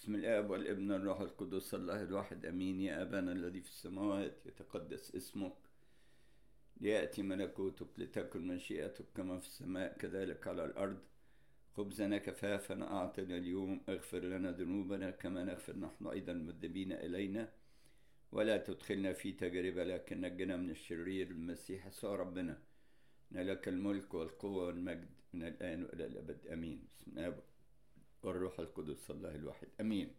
بسم الآب والابن والروح القدس الله الواحد أمين يا أبانا الذي في السماوات يتقدس اسمك ليأتي ملكوتك لتكن مشيئتك كما في السماء كذلك على الأرض خبزنا كفافنا أعطنا اليوم اغفر لنا ذنوبنا كما نغفر نحن أيضا المذنبين إلينا ولا تدخلنا في تجربة لكن نجنا من الشرير المسيح يسوع ربنا إن لك الملك والقوة والمجد من الآن وإلى الأبد أمين بسم الله والروح القدس الله الواحد أمين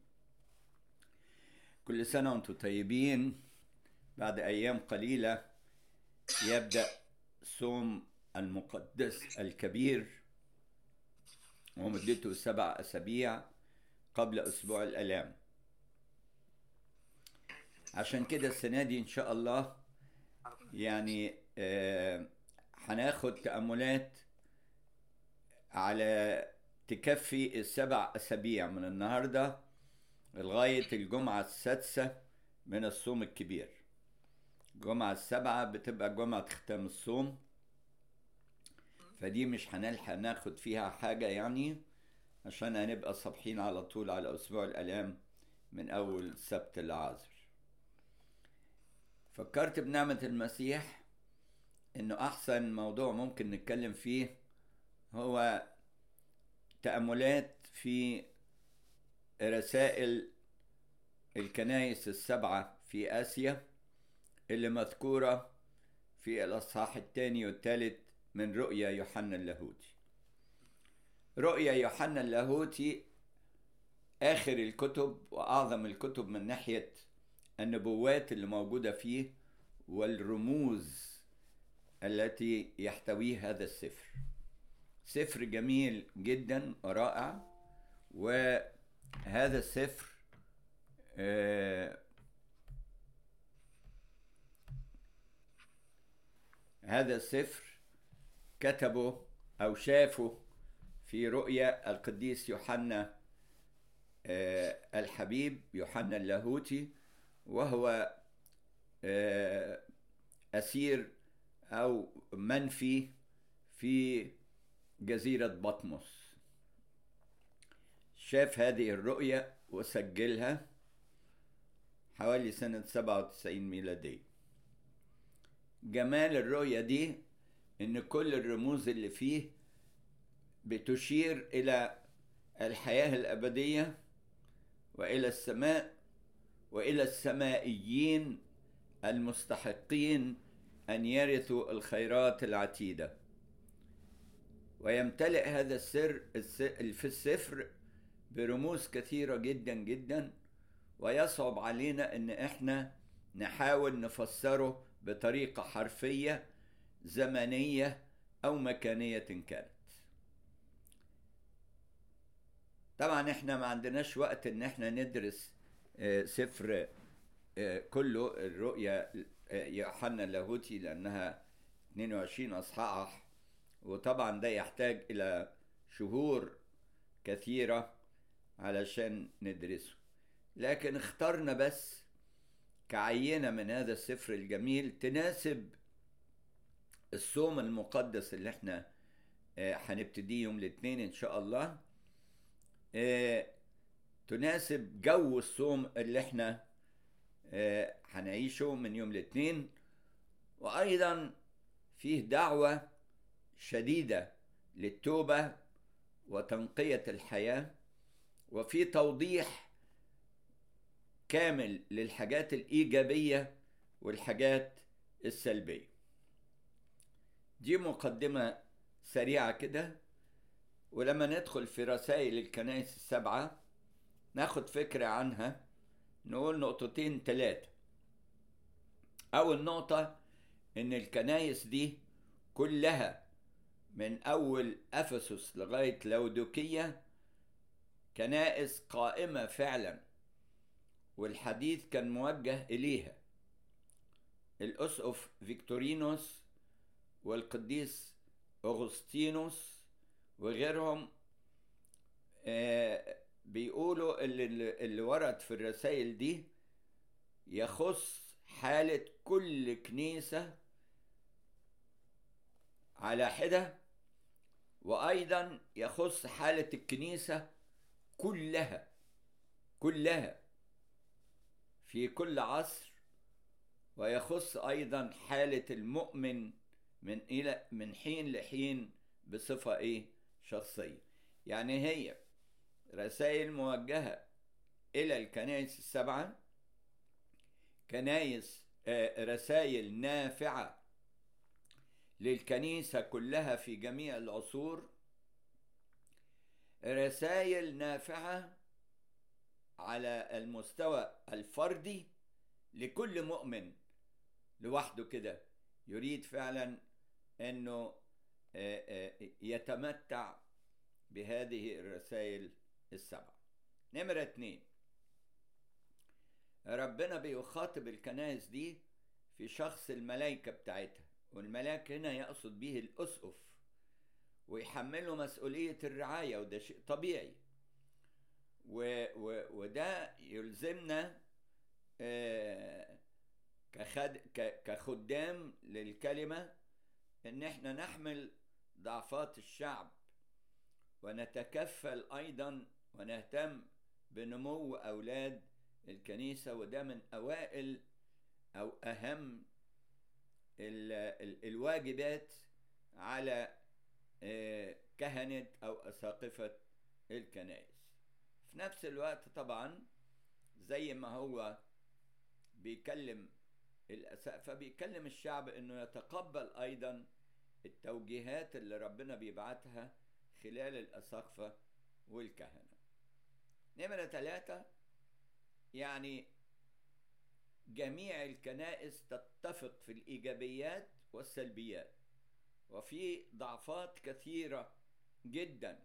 كل سنة وأنتم طيبين بعد أيام قليلة يبدأ صوم المقدس الكبير ومدته سبع أسابيع قبل أسبوع الآلام عشان كده السنة دي إن شاء الله يعني آه هناخد تأملات على تكفي السبع أسابيع من النهاردة لغاية الجمعة السادسة من الصوم الكبير الجمعة السابعة بتبقى جمعة ختام الصوم فدي مش هنلحق ناخد فيها حاجة يعني عشان هنبقى صابحين على طول على أسبوع الآلام من أول سبت العازر فكرت بنعمة المسيح إنه أحسن موضوع ممكن نتكلم فيه هو تأملات في رسائل الكنائس السبعة في آسيا اللي مذكورة في الأصحاح الثاني والثالث من رؤيا يوحنا اللاهوتي رؤيا يوحنا اللاهوتي آخر الكتب وأعظم الكتب من ناحية النبوات اللي موجودة فيه والرموز التي يحتويه هذا السفر سفر جميل جدا ورائع وهذا السفر آه هذا السفر كتبه أو شافه في رؤيا القديس يوحنا آه الحبيب يوحنا اللاهوتي وهو آه أسير أو منفي في جزيرة بطمس شاف هذه الرؤية وسجلها حوالي سنة 97 ميلادية جمال الرؤية دي إن كل الرموز اللي فيه بتشير إلى الحياة الأبدية وإلى السماء وإلى السمائيين المستحقين أن يرثوا الخيرات العتيده ويمتلئ هذا السر في السفر برموز كثيرة جدا جدا ويصعب علينا ان احنا نحاول نفسره بطريقة حرفية زمنية او مكانية كانت طبعا احنا ما عندناش وقت ان احنا ندرس سفر كله الرؤيا يوحنا اللاهوتي لانها 22 اصحاح وطبعا ده يحتاج الى شهور كثيره علشان ندرسه لكن اخترنا بس كعينه من هذا السفر الجميل تناسب الصوم المقدس اللي احنا هنبتديه يوم الاثنين ان شاء الله تناسب جو الصوم اللي احنا هنعيشه من يوم الاثنين وايضا فيه دعوه شديده للتوبه وتنقيه الحياه وفي توضيح كامل للحاجات الايجابيه والحاجات السلبيه دي مقدمه سريعه كده ولما ندخل في رسائل الكنائس السبعه ناخد فكره عنها نقول نقطتين ثلاثه اول نقطه ان الكنائس دي كلها من أول أفسس لغاية لودوكية كنائس قائمة فعلا والحديث كان موجه إليها الأسقف فيكتورينوس والقديس أغسطينوس وغيرهم آه بيقولوا اللي, اللي ورد في الرسائل دي يخص حالة كل كنيسة على حدة وأيضا يخص حالة الكنيسة كلها كلها في كل عصر ويخص ايضا حاله المؤمن من الى من حين لحين بصفه ايه شخصيه يعني هي رسائل موجهه الى الكنائس السبعه كنايس رسائل نافعه للكنيسه كلها في جميع العصور رسائل نافعه على المستوى الفردي لكل مؤمن لوحده كده يريد فعلا انه يتمتع بهذه الرسائل السبعه نمره اتنين ربنا بيخاطب الكنائس دي في شخص الملائكة بتاعتها والملاك هنا يقصد به الأسقف ويحمله مسؤولية الرعاية وده شيء طبيعي و و وده يلزمنا كخد كخدام للكلمة إن إحنا نحمل ضعفات الشعب ونتكفل أيضا ونهتم بنمو أولاد الكنيسة وده من أوائل أو أهم ال ال الواجبات على كهنة أو أساقفة الكنائس في نفس الوقت طبعا زي ما هو بيكلم الأسقفة بيكلم الشعب إنه يتقبل أيضا التوجيهات اللي ربنا بيبعتها خلال الأساقفة والكهنة نمرة ثلاثة يعني جميع الكنائس تتفق في الايجابيات والسلبيات وفي ضعفات كثيره جدا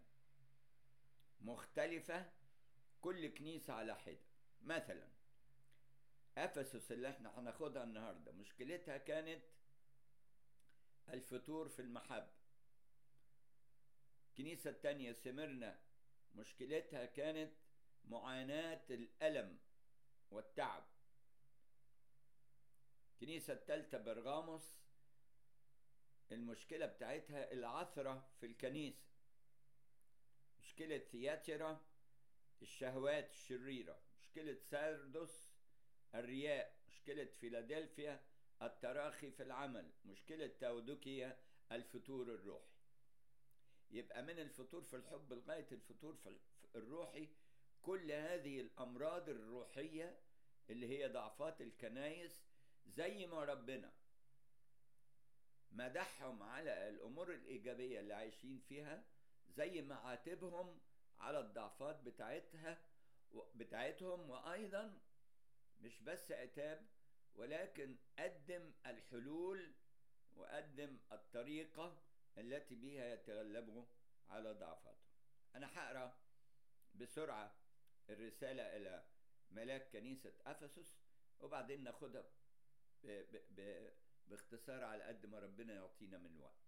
مختلفه كل كنيسه على حده مثلا افسس اللي احنا هناخدها النهارده مشكلتها كانت الفتور في المحبه الكنيسه التانيه سمرنا مشكلتها كانت معاناه الالم والتعب الكنيسة التالتة برغاموس المشكلة بتاعتها العثرة في الكنيسة مشكلة ثياترا الشهوات الشريرة مشكلة ساردوس الرياء مشكلة فيلادلفيا التراخي في العمل مشكلة تاودوكيا الفتور الروحي يبقى من الفتور في الحب لغاية الفتور في الروحي كل هذه الأمراض الروحية اللي هي ضعفات الكنايس زي ما ربنا مدحهم على الأمور الإيجابية اللي عايشين فيها زي ما عاتبهم على الضعفات بتاعتها بتاعتهم وأيضا مش بس عتاب ولكن قدم الحلول وقدم الطريقة التي بها يتغلبوا على ضعفاتهم أنا هقرأ بسرعة الرسالة إلى ملاك كنيسة أفسس وبعدين ناخدها ب ب ب باختصار على قد ما ربنا يعطينا من وقت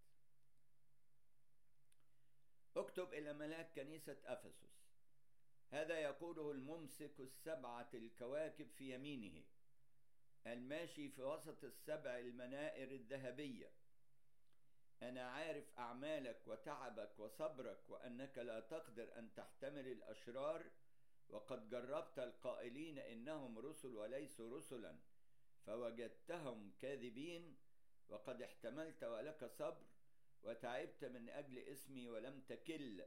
اكتب إلى ملاك كنيسة أفسس هذا يقوله الممسك السبعة الكواكب في يمينه الماشي في وسط السبع المنائر الذهبية أنا عارف أعمالك وتعبك وصبرك وأنك لا تقدر أن تحتمل الأشرار وقد جربت القائلين إنهم رسل وليسوا رسلا فوجدتهم كاذبين وقد احتملت ولك صبر وتعبت من أجل اسمي ولم تكل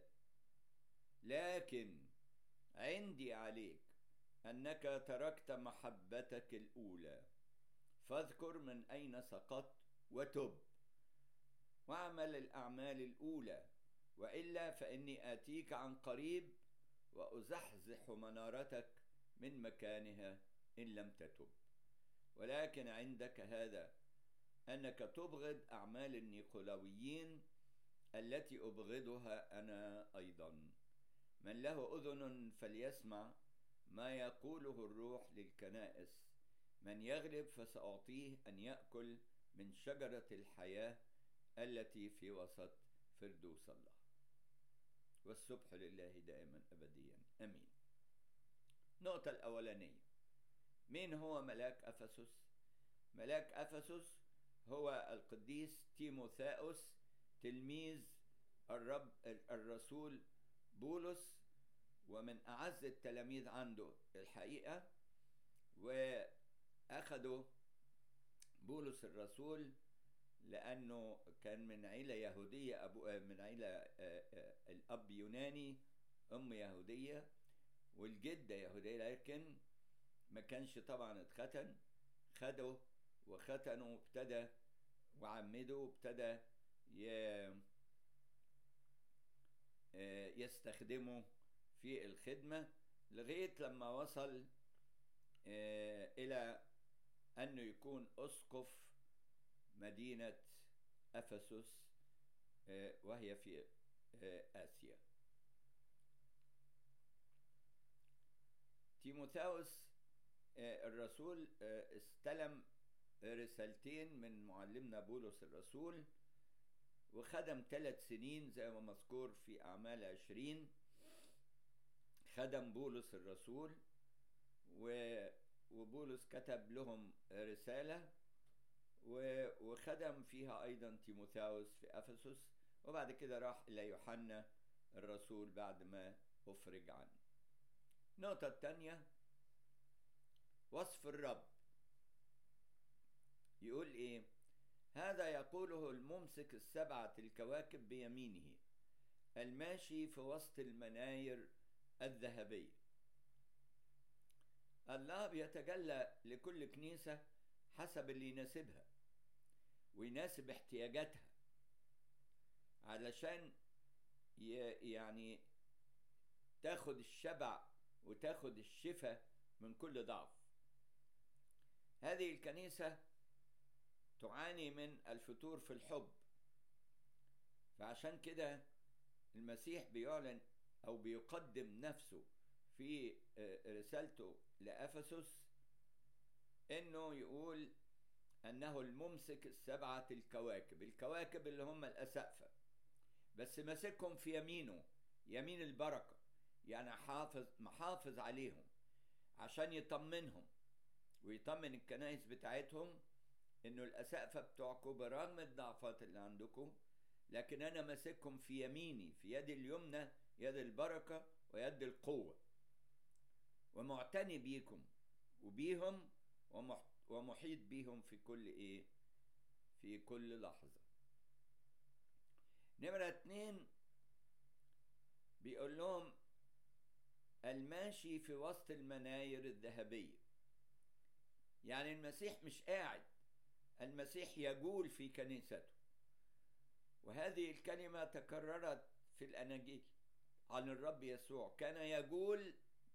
لكن عندي عليك أنك تركت محبتك الأولى فاذكر من أين سقطت وتب واعمل الأعمال الأولى وإلا فإني آتيك عن قريب وأزحزح منارتك من مكانها إن لم تتب ولكن عندك هذا أنك تبغض أعمال النيقولاويين التي أبغضها أنا أيضا من له أذن فليسمع ما يقوله الروح للكنائس من يغلب فسأعطيه أن يأكل من شجرة الحياة التي في وسط فردوس الله والسبح لله دائما أبديا أمين النقطة الأولانية مين هو ملاك أفسس؟ ملاك أفسس هو القديس تيموثاوس تلميذ الرب الرسول بولس ومن أعز التلاميذ عنده الحقيقة وأخدوا بولس الرسول لأنه كان من عيلة يهودية أبو من عيلة الأب يوناني أم يهودية والجدة يهودية لكن ما كانش طبعا اتختن خده وختنه وابتدى وعمده وابتدى يستخدمه في الخدمة لغاية لما وصل إلى أنه يكون أسقف مدينة أفسس وهي في آسيا تيموثاوس الرسول استلم رسالتين من معلمنا بولس الرسول وخدم ثلاث سنين زي ما مذكور في أعمال عشرين خدم بولس الرسول وبولس كتب لهم رسالة وخدم فيها أيضا تيموثاوس في أفسس وبعد كده راح إلى يوحنا الرسول بعد ما أفرج عنه النقطة الثانية وصف الرب يقول إيه هذا يقوله الممسك السبعة الكواكب بيمينه الماشي في وسط المناير الذهبية الله بيتجلى لكل كنيسة حسب اللي يناسبها ويناسب احتياجاتها علشان يعني تاخد الشبع وتاخد الشفاء من كل ضعف هذه الكنيسة تعاني من الفتور في الحب فعشان كده المسيح بيعلن او بيقدم نفسه في رسالته لافسس انه يقول انه الممسك السبعه الكواكب الكواكب اللي هم الاسقفه بس ماسكهم في يمينه يمين البركه يعني حافظ محافظ عليهم عشان يطمنهم ويطمن الكنائس بتاعتهم انه الاسقفه بتوعكم برغم الضعفات اللي عندكم لكن انا ماسككم في يميني في يدي اليمنى يد البركه ويد القوه ومعتني بيكم وبيهم ومحيط بيهم في كل ايه في كل لحظه نمرة اتنين بيقول لهم الماشي في وسط المناير الذهبية يعني المسيح مش قاعد المسيح يجول في كنيسته وهذه الكلمة تكررت في الأناجيل عن الرب يسوع كان يقول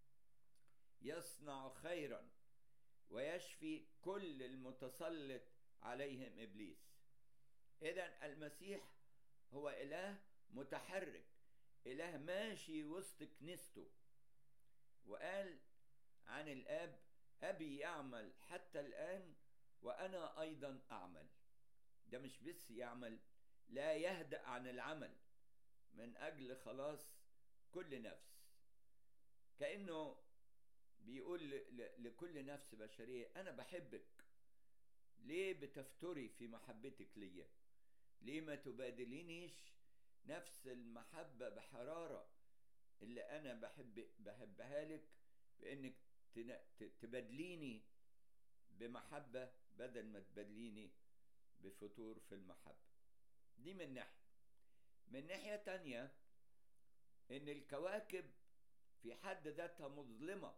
يصنع خيرا ويشفي كل المتسلط عليهم ابليس اذا المسيح هو اله متحرك اله ماشي وسط كنيسته وقال عن الاب ابي يعمل حتى الان وانا ايضا اعمل ده مش بس يعمل لا يهدأ عن العمل من اجل خلاص كل نفس كانه بيقول لكل نفس بشريه انا بحبك ليه بتفتري في محبتك ليا ليه ما تبادلينيش نفس المحبه بحراره اللي انا بحب بحبها لك بانك تبادليني بمحبه بدل ما تبادليني بفتور في المحبه دي من ناحيه من ناحيه تانيه ان الكواكب في حد ذاتها مظلمه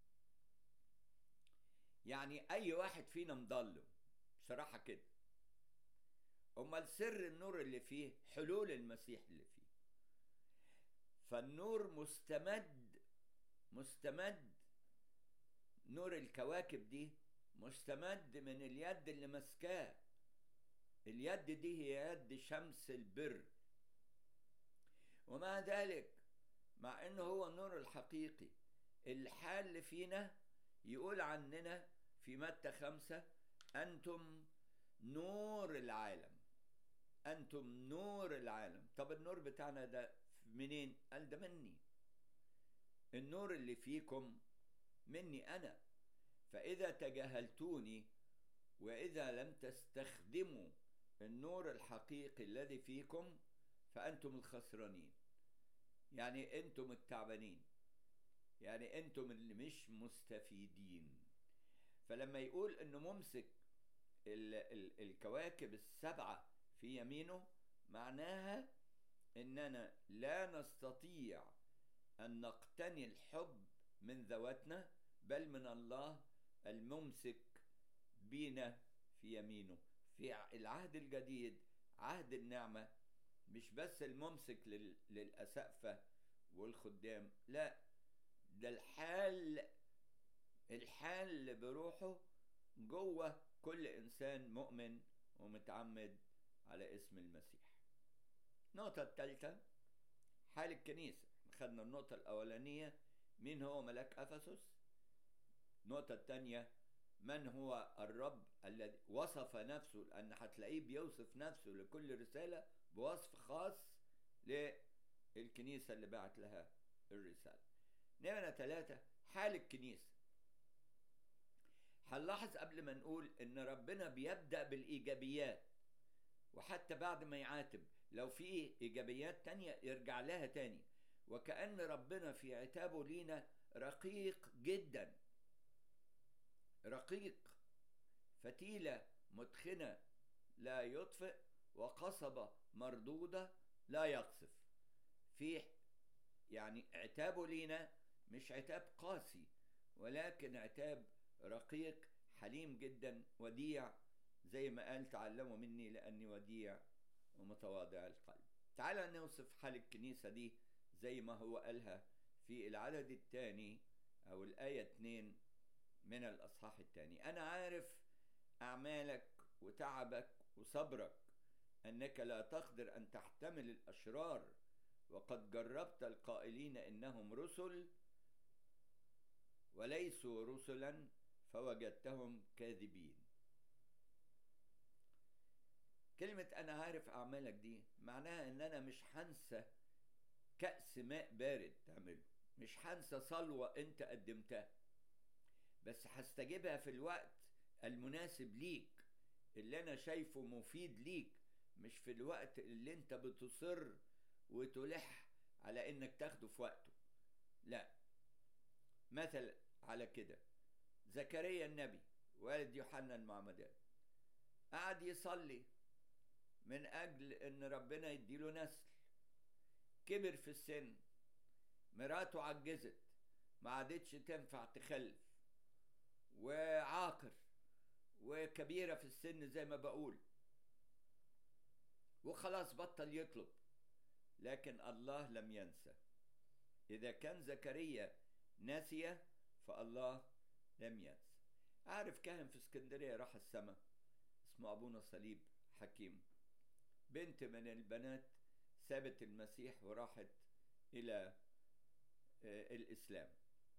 يعني اي واحد فينا مضلم بصراحه كده امال سر النور اللي فيه حلول المسيح اللي فيه فالنور مستمد مستمد نور الكواكب دي مستمد من اليد اللي ماسكاه اليد دي هي يد شمس البر ومع ذلك مع انه هو النور الحقيقي الحال فينا يقول عننا في متى خمسة أنتم نور العالم أنتم نور العالم طب النور بتاعنا ده منين؟ قال ده مني النور اللي فيكم مني أنا فإذا تجاهلتوني وإذا لم تستخدموا النور الحقيقي الذي فيكم فأنتم الخسرانين يعني أنتم التعبانين يعني انتم اللي مش مستفيدين فلما يقول انه ممسك ال ال الكواكب السبعة في يمينه معناها اننا لا نستطيع ان نقتني الحب من ذواتنا بل من الله الممسك بينا في يمينه في العهد الجديد عهد النعمة مش بس الممسك للأسقفة والخدام لا ده الحال الحال بروحه جوه كل إنسان مؤمن ومتعمد على اسم المسيح النقطة الثالثة حال الكنيسة خدنا النقطة الأولانية مين هو ملاك أفسس النقطة الثانية من هو الرب الذي وصف نفسه لأن هتلاقيه بيوصف نفسه لكل رسالة بوصف خاص للكنيسة اللي بعت لها الرسالة نمرة ثلاثة حال الكنيسة هنلاحظ قبل ما نقول ان ربنا بيبدأ بالإيجابيات وحتى بعد ما يعاتب لو في إيجابيات تانية يرجع لها تاني وكأن ربنا في عتابه لينا رقيق جدا رقيق فتيلة مدخنة لا يطفئ وقصبة مردودة لا يقصف في يعني عتابه لينا مش عتاب قاسي ولكن عتاب رقيق حليم جدا وديع زي ما قال تعلموا مني لأني وديع ومتواضع القلب تعال نوصف حال الكنيسة دي زي ما هو قالها في العدد الثاني أو الآية 2 من الأصحاح الثاني أنا عارف أعمالك وتعبك وصبرك أنك لا تقدر أن تحتمل الأشرار وقد جربت القائلين إنهم رسل وليسوا رسلا فوجدتهم كاذبين كلمة أنا عارف أعمالك دي معناها إن أنا مش هنسى كأس ماء بارد تعمله مش هنسى صلوة أنت قدمتها بس هستجيبها في الوقت المناسب ليك اللي أنا شايفه مفيد ليك مش في الوقت اللي أنت بتصر وتلح على إنك تاخده في وقته لا مثل على كده زكريا النبي والد يوحنا المعمدان قعد يصلي من اجل ان ربنا يديله نسل كبر في السن مراته عجزت ما عادتش تنفع تخلف وعاقر وكبيره في السن زي ما بقول وخلاص بطل يطلب لكن الله لم ينسى اذا كان زكريا ناسيه فالله لم ينسى أعرف كاهن في اسكندرية راح السماء اسمه أبونا صليب حكيم بنت من البنات سابت المسيح وراحت إلى الإسلام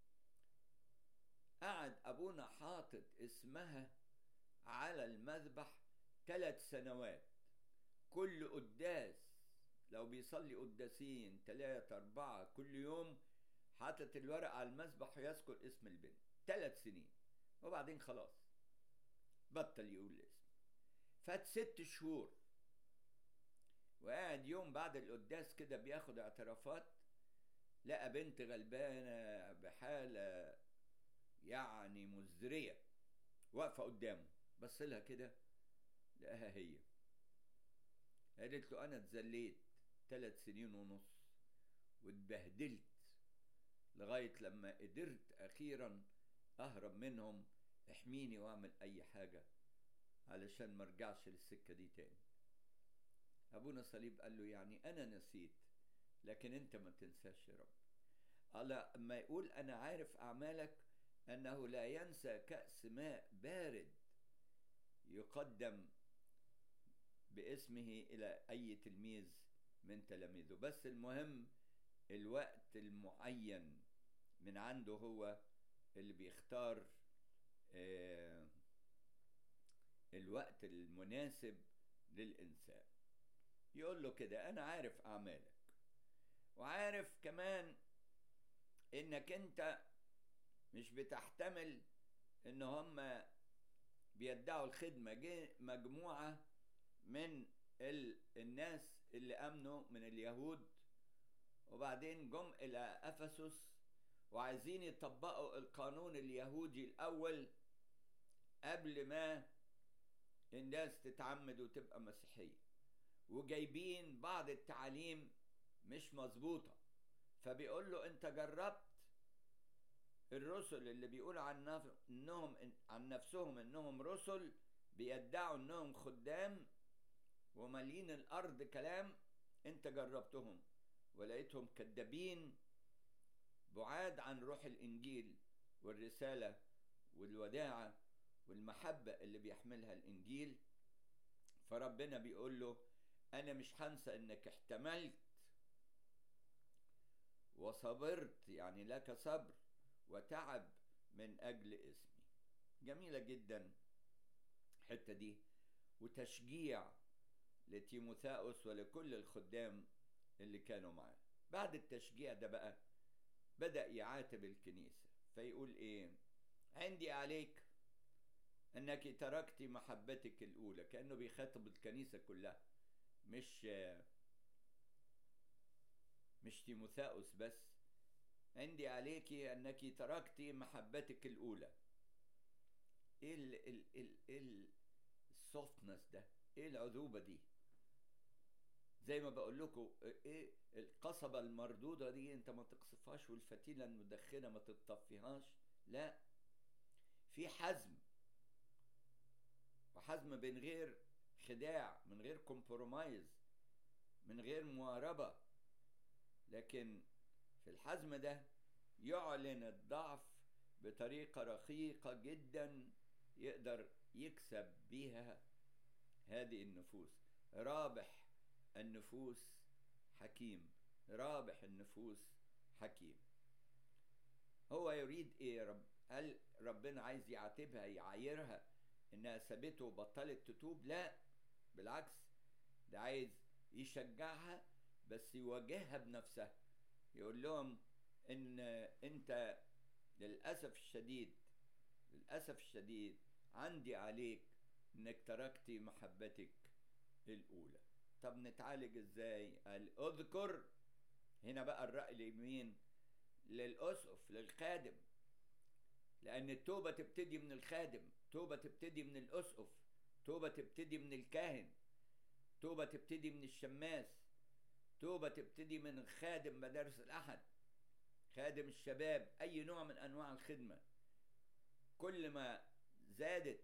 قعد أبونا حاطط اسمها على المذبح ثلاث سنوات كل قداس لو بيصلي قداسين ثلاثة أربعة كل يوم حاطط الورق على المذبح ويذكر اسم البنت ثلاث سنين وبعدين خلاص بطل يقول الاسم فات ست شهور وقاعد يوم بعد القداس كده بياخد اعترافات لقى بنت غلبانة بحالة يعني مزرية واقفة قدامه بص لها كده لقاها هي قالت له أنا اتذليت ثلاث سنين ونص واتبهدلت لغاية لما قدرت أخيرا أهرب منهم احميني واعمل أي حاجة علشان ما ارجعش للسكة دي تاني أبونا صليب قال له يعني أنا نسيت لكن أنت ما تنساش يا رب قال أما يقول أنا عارف أعمالك أنه لا ينسى كأس ماء بارد يقدم باسمه إلى أي تلميذ من تلاميذه بس المهم الوقت المعين من عنده هو اللي بيختار آه الوقت المناسب للإنسان يقول له كده أنا عارف أعمالك وعارف كمان إنك أنت مش بتحتمل إن هم بيدعوا الخدمة جه مجموعة من ال... الناس اللي أمنوا من اليهود وبعدين جم إلى أفسس وعايزين يطبقوا القانون اليهودي الأول قبل ما الناس تتعمد وتبقى مسيحية وجايبين بعض التعاليم مش مظبوطة فبيقول له انت جربت الرسل اللي بيقول عن نف... انهم عن نفسهم انهم رسل بيدعوا انهم خدام ومالين الارض كلام انت جربتهم ولقيتهم كذابين بعاد عن روح الانجيل والرساله والوداعه والمحبه اللي بيحملها الانجيل فربنا بيقول له انا مش هنسى انك احتملت وصبرت يعني لك صبر وتعب من اجل اسمي جميله جدا الحته دي وتشجيع لتيموثاوس ولكل الخدام اللي كانوا معاه بعد التشجيع ده بقى بدأ يعاتب الكنيسة فيقول ايه عندي عليك انك تركت محبتك الاولى كأنه بيخاطب الكنيسة كلها مش مش تيموثاوس بس عندي عليك انك تركت محبتك الاولى ايه ال ال ال ال السوفتنس ده ايه العذوبة دي زي ما بقول لكم ايه القصبة المردودة دي انت ما تقصفهاش والفتيلة المدخنة ما تطفيهاش لا في حزم وحزم من غير خداع من غير كومبرومايز من غير مواربة لكن في الحزم ده يعلن الضعف بطريقة رقيقة جدا يقدر يكسب بيها هذه النفوس رابح النفوس حكيم رابح النفوس حكيم هو يريد ايه رب هل ربنا عايز يعاتبها يعايرها انها سابته وبطلت تتوب لا بالعكس ده عايز يشجعها بس يواجهها بنفسها يقول لهم ان انت للاسف الشديد للاسف الشديد عندي عليك انك تركت محبتك الاولى طب نتعالج ازاي قال اذكر هنا بقى الرأي اليمين للأسقف للخادم لأن التوبة تبتدي من الخادم توبة تبتدي من الأسقف توبة تبتدي من الكاهن توبة تبتدي من الشماس توبة تبتدي من خادم مدارس الأحد خادم الشباب أي نوع من أنواع الخدمة كل ما زادت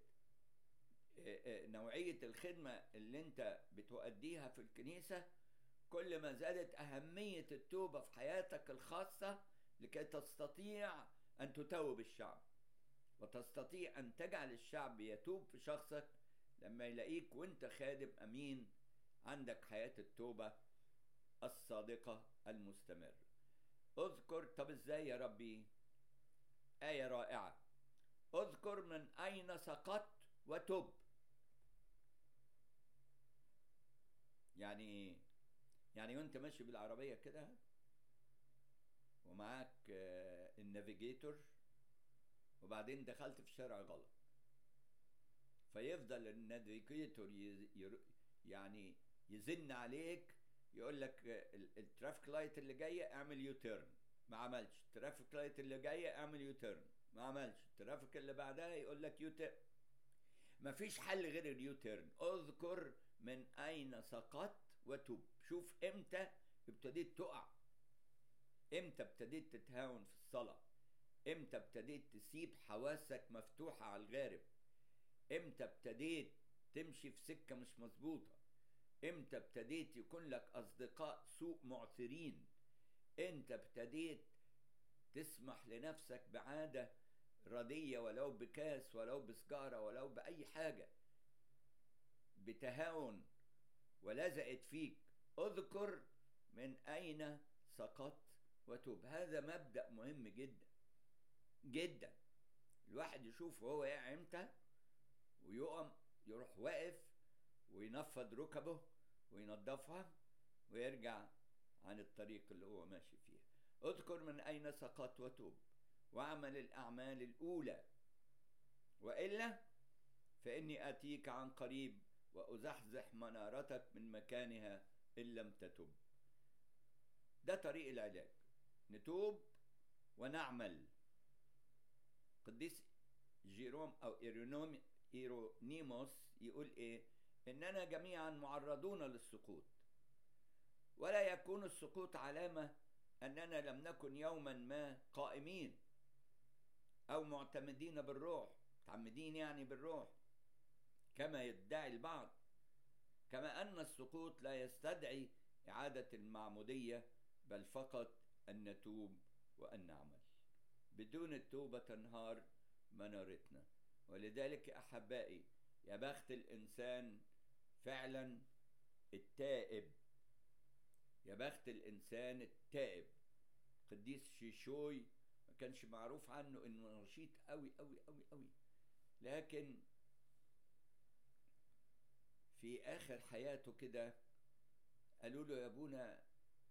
نوعية الخدمة اللي انت بتؤديها في الكنيسة كل ما زادت أهمية التوبة في حياتك الخاصة لكي تستطيع أن تتوب الشعب وتستطيع أن تجعل الشعب يتوب في شخصك لما يلاقيك وانت خادم أمين عندك حياة التوبة الصادقة المستمرة اذكر طب ازاي يا ربي آية رائعة اذكر من أين سقطت وتب يعني ايه يعني وانت ماشي بالعربية كده ومعاك النافيجيتور وبعدين دخلت في شارع غلط فيفضل النافيجيتور يعني يزن عليك يقول لك الترافيك لايت اللي جايه اعمل يو تيرن ما عملش الترافيك لايت اللي جايه اعمل يو تيرن ما عملش الترافيك اللي بعدها يقول لك يو تيرن مفيش حل غير اليو تيرن اذكر من اين سقطت وتوب شوف امتى ابتديت تقع امتى ابتديت تتهاون في الصلاة امتى ابتديت تسيب حواسك مفتوحة على الغارب امتى ابتديت تمشي في سكة مش مظبوطة امتى ابتديت يكون لك اصدقاء سوء معثرين امتى ابتديت تسمح لنفسك بعادة ردية ولو بكاس ولو بسجارة ولو بأي حاجة بتهاون ولزقت فيك اذكر من أين سقطت وتوب هذا مبدأ مهم جدا جدا الواحد يشوف هو واقع امتى ويقوم يروح واقف وينفض ركبه وينظفها ويرجع عن الطريق اللي هو ماشي فيها اذكر من أين سقطت وتوب واعمل الأعمال الأولى وإلا فإني آتيك عن قريب وأزحزح منارتك من مكانها إن لم تتب ده طريق العلاج نتوب ونعمل قديس جيروم او إيرونوم إيرونيموس يقول ايه اننا جميعا معرضون للسقوط ولا يكون السقوط علامة اننا لم نكن يوما ما قائمين او معتمدين بالروح متعمدين يعني بالروح كما يدعي البعض كما ان السقوط لا يستدعي اعادة المعمودية بل فقط ان نتوب وان نعمل بدون التوبة تنهار منارتنا ولذلك احبائي يا بخت الانسان فعلا التائب يا بخت الانسان التائب قديس شيشوي ما كانش معروف عنه انه نشيط قوي قوي قوي قوي لكن في اخر حياته كده قالوا له يا ابونا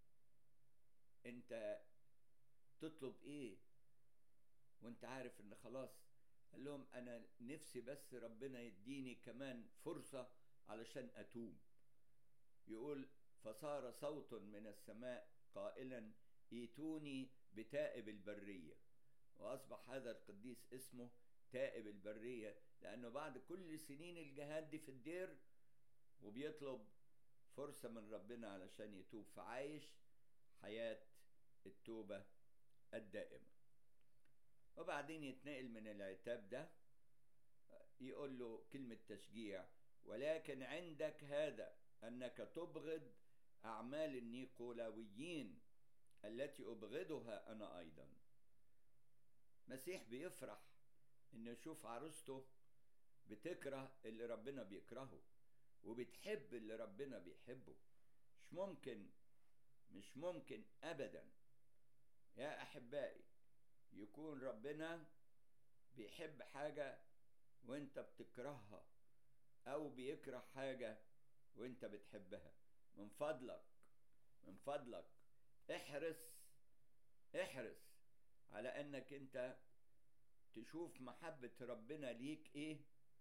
انت تطلب ايه وانت عارف ان خلاص قال لهم انا نفسي بس ربنا يديني كمان فرصة علشان اتوب يقول فصار صوت من السماء قائلا ايتوني بتائب البرية واصبح هذا القديس اسمه تائب البرية لانه بعد كل سنين الجهاد دي في الدير وبيطلب فرصة من ربنا علشان يتوب فعايش حياة التوبة الدائمة وبعدين يتنقل من العتاب ده يقول له كلمة تشجيع ولكن عندك هذا أنك تبغض أعمال النيقولاويين التي أبغضها أنا أيضا مسيح بيفرح إنه يشوف عروسته بتكره اللي ربنا بيكرهه وبتحب اللي ربنا بيحبه مش ممكن مش ممكن أبدا يا أحبائي يكون ربنا بيحب حاجة وانت بتكرهها او بيكره حاجة وانت بتحبها من فضلك من فضلك احرص احرص على انك انت تشوف محبة ربنا ليك ايه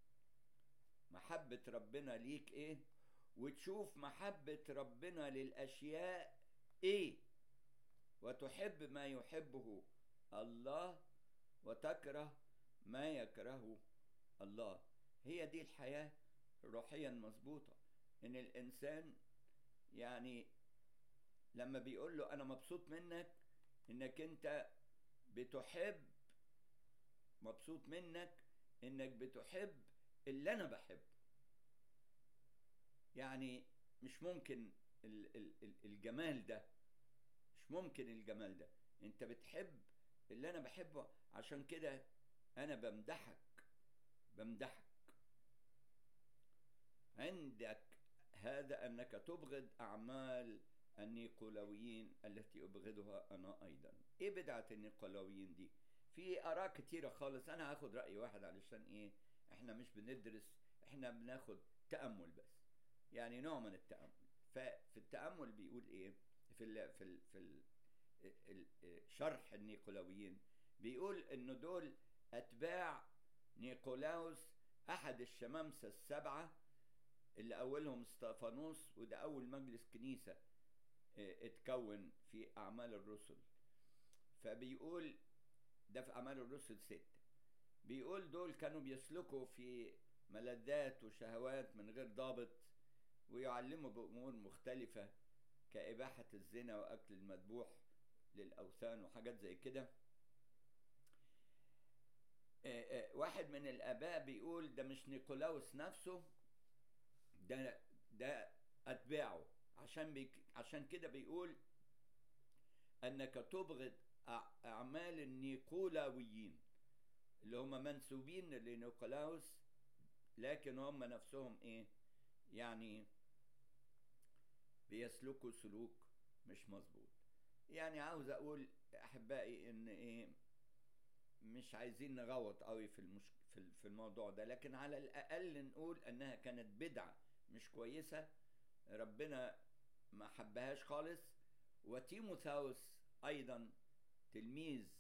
محبة ربنا ليك ايه وتشوف محبة ربنا للاشياء ايه وتحب ما يحبه الله وتكره ما يكرهه الله هي دي الحياة روحيا مظبوطة ان الانسان يعني لما بيقول له انا مبسوط منك انك انت بتحب مبسوط منك انك بتحب اللي انا بحبه يعني مش ممكن الجمال ده مش ممكن الجمال ده انت بتحب اللي انا بحبه عشان كده انا بمدحك بمدحك عندك هذا انك تبغض اعمال النيقولاويين التي ابغضها انا ايضا ايه بدعه النيقولاويين دي في اراء كتيره خالص انا هاخد راي واحد علشان ايه احنا مش بندرس احنا بناخد تامل بس يعني نوع من التامل ففي التامل بيقول ايه في ال في ال في ال شرح النيقولاويين بيقول انه دول اتباع نيقولاوس احد الشمامسه السبعه اللي اولهم استفانوس وده اول مجلس كنيسه اتكون في اعمال الرسل فبيقول ده في اعمال الرسل ستة بيقول دول كانوا بيسلكوا في ملذات وشهوات من غير ضابط ويعلموا بامور مختلفه كاباحه الزنا واكل المذبوح للاوثان وحاجات زي كده واحد من الاباء بيقول ده مش نيقولاوس نفسه ده ده اتباعه عشان بيك عشان كده بيقول انك تبغض اعمال النيقولاويين اللي هم منسوبين لنيقولاوس لكن هم نفسهم ايه يعني بيسلكوا سلوك مش مظبوط يعني عاوز اقول احبائي ان ايه مش عايزين نغوط قوي في المش... في الموضوع ده لكن على الاقل نقول انها كانت بدعه مش كويسه ربنا ما حبهاش خالص وتيموثاوس ايضا تلميذ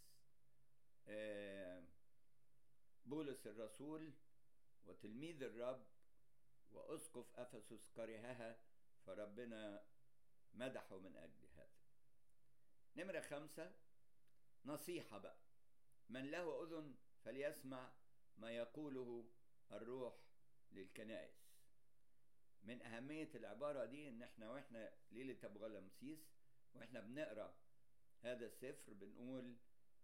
بولس الرسول وتلميذ الرب واسقف افسس كرهها فربنا مدحه من اجل هذا نمره خمسه نصيحة بقى من له أذن فليسمع ما يقوله الروح للكنائس من أهمية العبارة دي إن إحنا وإحنا ليلة أبو غلمسيس وإحنا بنقرأ هذا السفر بنقول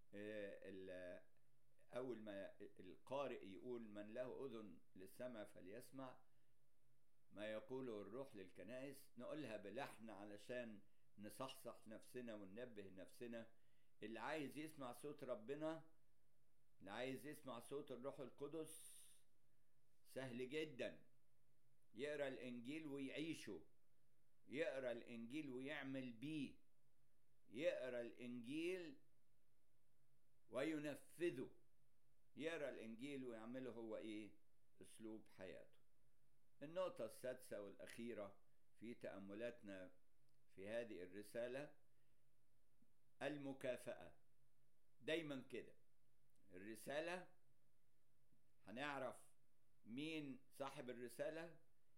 أول ما القارئ يقول من له أذن للسمع فليسمع ما يقوله الروح للكنائس نقولها بلحن علشان نصحصح نفسنا وننبه نفسنا اللي عايز يسمع صوت ربنا اللي عايز يسمع صوت الروح القدس سهل جدا يقرا الانجيل ويعيشه يقرا الانجيل ويعمل بيه يقرا الانجيل وينفذه يقرا الانجيل ويعمله هو ايه اسلوب حياته النقطه السادسه والاخيره في تاملاتنا في هذه الرساله المكافاه دايما كده الرساله هنعرف مين صاحب الرساله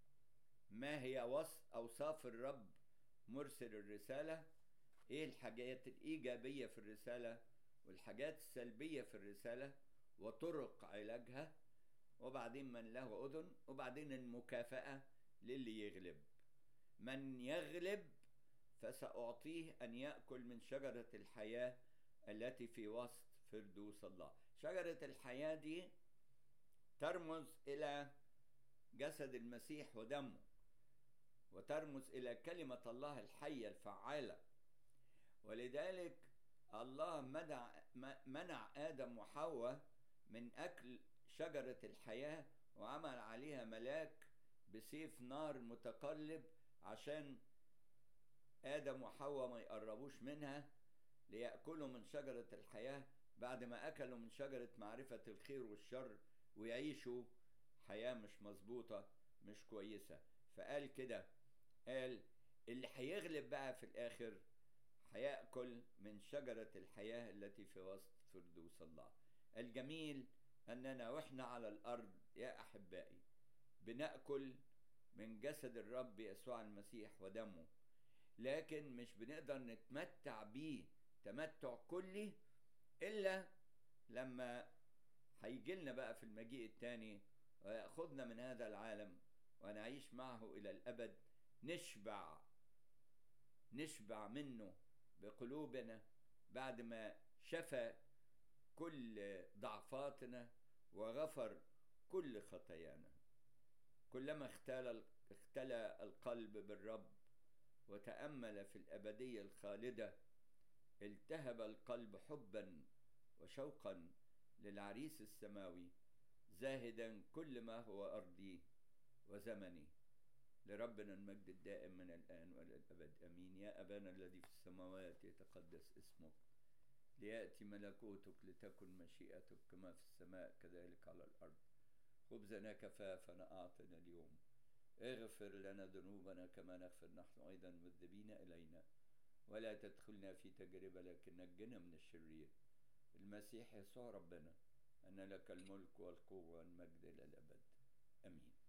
ما هي وصف اوصاف الرب مرسل الرساله ايه الحاجات الايجابيه في الرساله والحاجات السلبيه في الرساله وطرق علاجها وبعدين من له اذن وبعدين المكافاه للي يغلب من يغلب فساعطيه ان ياكل من شجره الحياه التي في وسط فردوس الله شجره الحياه دي ترمز الى جسد المسيح ودمه وترمز الى كلمه الله الحيه الفعاله ولذلك الله منع منع ادم وحواء من اكل شجره الحياه وعمل عليها ملاك بسيف نار متقلب عشان ادم وحواء ما يقربوش منها ليأكلوا من شجرة الحياة بعد ما أكلوا من شجرة معرفة الخير والشر ويعيشوا حياة مش مظبوطة مش كويسة فقال كده قال اللي هيغلب بقى في الآخر هيأكل من شجرة الحياة التي في وسط فردوس الله الجميل أننا وإحنا على الأرض يا أحبائي بنأكل من جسد الرب يسوع المسيح ودمه لكن مش بنقدر نتمتع بيه تمتع كلي إلا لما هيجي لنا بقى في المجيء التاني ويأخذنا من هذا العالم ونعيش معه إلى الأبد نشبع نشبع منه بقلوبنا بعد ما شفى كل ضعفاتنا وغفر كل خطايانا كلما اختلى اختلى القلب بالرب وتامل في الابديه الخالده التهب القلب حبا وشوقا للعريس السماوي زاهدا كل ما هو ارضي وزمني لربنا المجد الدائم من الان والى الابد امين يا ابانا الذي في السماوات يتقدس اسمك لياتي ملكوتك لتكن مشيئتك كما في السماء كذلك على الارض خبزنا كفافنا اعطنا اليوم اغفر لنا ذنوبنا كما نغفر نحن ايضا مذنبين الينا ولا تدخلنا في تجربه لكن نجنا من الشرير المسيح يسوع ربنا ان لك الملك والقوه والمجد الى الابد امين